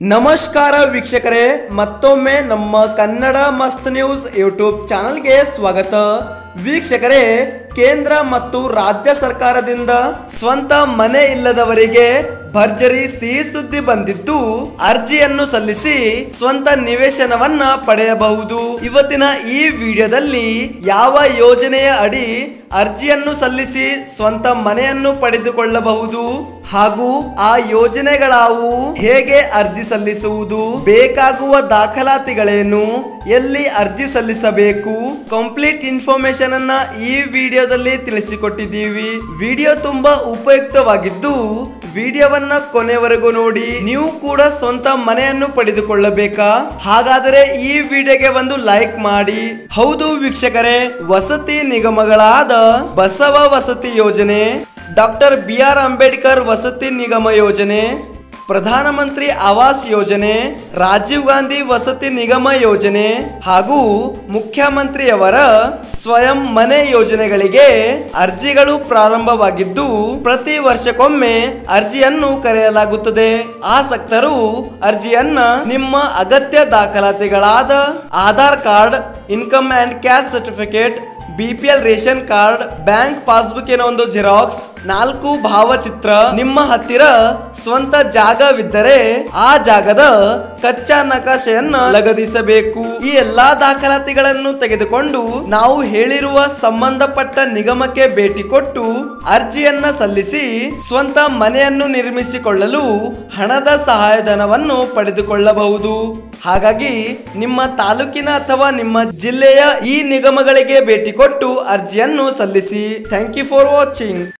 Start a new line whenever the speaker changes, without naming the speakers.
ನಮಸ್ಕಾರ ವೀಕ್ಷಕರೇ ಮತ್ತೊಮ್ಮೆ ನಮ್ಮ ಕನ್ನಡ ಮಸ್ತ್ ನ್ಯೂಸ್ ಯೂಟ್ಯೂಬ್ ಚಾನಲ್ಗೆ ಸ್ವಾಗತ ವೀಕ್ಷಕರೇ ಕೇಂದ್ರ ಮತ್ತು ರಾಜ್ಯ ಸರ್ಕಾರದಿಂದ ಸ್ವಂತ ಮನೆ ಇಲ್ಲದವರಿಗೆ ಭರ್ಜರಿ ಸಿಹಿ ಸುದ್ದಿ ಬಂದಿದ್ದು ಅರ್ಜಿಯನ್ನು ಸಲ್ಲಿಸಿ ಸ್ವಂತ ನಿವೇಶನವನ್ನ ಪಡೆಯಬಹುದು ಇವತ್ತಿನ ಈ ವಿಡಿಯೋದಲ್ಲಿ ಯಾವ ಯೋಜನೆಯ ಅಡಿ ಅರ್ಜಿಯನ್ನು ಸಲ್ಲಿಸಿ ಸ್ವಂತ ಮನೆಯನ್ನು ಪಡೆದುಕೊಳ್ಳಬಹುದು ಹಾಗೂ ಆ ಯೋಜನೆಗಳಾವು ಹೇಗೆ ಅರ್ಜಿ ಸಲ್ಲಿಸುವುದು ಬೇಕಾಗುವ ದಾಖಲಾತಿಗಳೇನು ಎಲ್ಲಿ ಅರ್ಜಿ ಸಲ್ಲಿಸಬೇಕು ಕಂಪ್ಲೀಟ್ ಇನ್ಫಾರ್ಮೇಶನ್ ಅನ್ನ ಈ ವಿಡಿಯೋದಲ್ಲಿ ತಿಳಿಸಿಕೊಟ್ಟಿದ್ದೀವಿ ವಿಡಿಯೋ ತುಂಬಾ ಉಪಯುಕ್ತವಾಗಿದ್ದು ವಿಡಿಯೋವನ್ನ ಕೊನೆವರೆಗೂ ನೋಡಿ ನೀವು ಕೂಡ ಸ್ವಂತ ಮನೆಯನ್ನು ಪಡೆದುಕೊಳ್ಳಬೇಕಾ ಹಾಗಾದರೆ ಈ ವಿಡಿಯೋಗೆ ಒಂದು ಲೈಕ್ ಮಾಡಿ ಹೌದು ವೀಕ್ಷಕರೇ ವಸತಿ ನಿಗಮಗಳಾದ ಬಸವ ವಸತಿ ಯೋಜನೆ ಡಾಕ್ಟರ್ ಬಿ ಆರ್ ಅಂಬೇಡ್ಕರ್ ವಸತಿ ನಿಗಮ ಯೋಜನೆ ಪ್ರಧಾನಮಂತ್ರಿ ಆವಾಸ್ ಯೋಜನೆ ರಾಜೀವ್ ಗಾಂಧಿ ವಸತಿ ನಿಗಮ ಯೋಜನೆ ಹಾಗೂ ಮುಖ್ಯಮಂತ್ರಿಯವರ ಸ್ವಯಂ ಮನೆ ಯೋಜನೆಗಳಿಗೆ ಅರ್ಜಿಗಳು ಪ್ರಾರಂಭವಾಗಿದ್ದು ಪ್ರತಿ ವರ್ಷಕ್ಕೊಮ್ಮೆ ಅರ್ಜಿಯನ್ನು ಕರೆಯಲಾಗುತ್ತದೆ ಆಸಕ್ತರು ಅರ್ಜಿಯನ್ನ ನಿಮ್ಮ ಅಗತ್ಯ ದಾಖಲಾತಿಗಳಾದ Aadhaar card income and caste certificate B P L ration card bank ಪಾಸ್ಬುಕ್ಕಿನ ಒಂದು ಜೆರಾಕ್ಸ್ ನಾಲ್ಕು ಭಾವಚಿತ್ರ ನಿಮ್ಮ ಹತ್ತಿರ ಸ್ವಂತ ಜಾಗವಿದ್ದರೆ ಆ ಜಾಗದ ಕಚ್ಚಾ ನಕಾಶೆಯನ್ನ ಲಗದಿಸಬೇಕು ಈ ಎಲ್ಲಾ ದಾಖಲಾತಿಗಳನ್ನು ತೆಗೆದುಕೊಂಡು ನಾವು ಹೇಳಿರುವ ಸಂಬಂಧಪಟ್ಟ ನಿಗಮಕ್ಕೆ ಭೇಟಿ ಕೊಟ್ಟು ಅರ್ಜಿಯನ್ನ ಸಲ್ಲಿಸಿ ಸ್ವಂತ ಮನೆಯನ್ನು ನಿರ್ಮಿಸಿಕೊಳ್ಳಲು ಹಣದ ಸಹಾಯಧನವನ್ನು ಪಡೆದುಕೊಳ್ಳಬಹುದು ಹಾಗಾಗಿ ನಿಮ್ಮ ತಾಲೂಕಿನ ಅಥವಾ ನಿಮ್ಮ ಜಿಲ್ಲೆಯ ಈ ನಿಗಮಗಳಿಗೆ ಭೇಟಿ ಕೊಟ್ಟು ಅರ್ಜಿಯನ್ನು ಸಲ್ಲಿಸಿ ಥ್ಯಾಂಕ್ ಯು ಫಾರ್ ವಾಚಿಂಗ್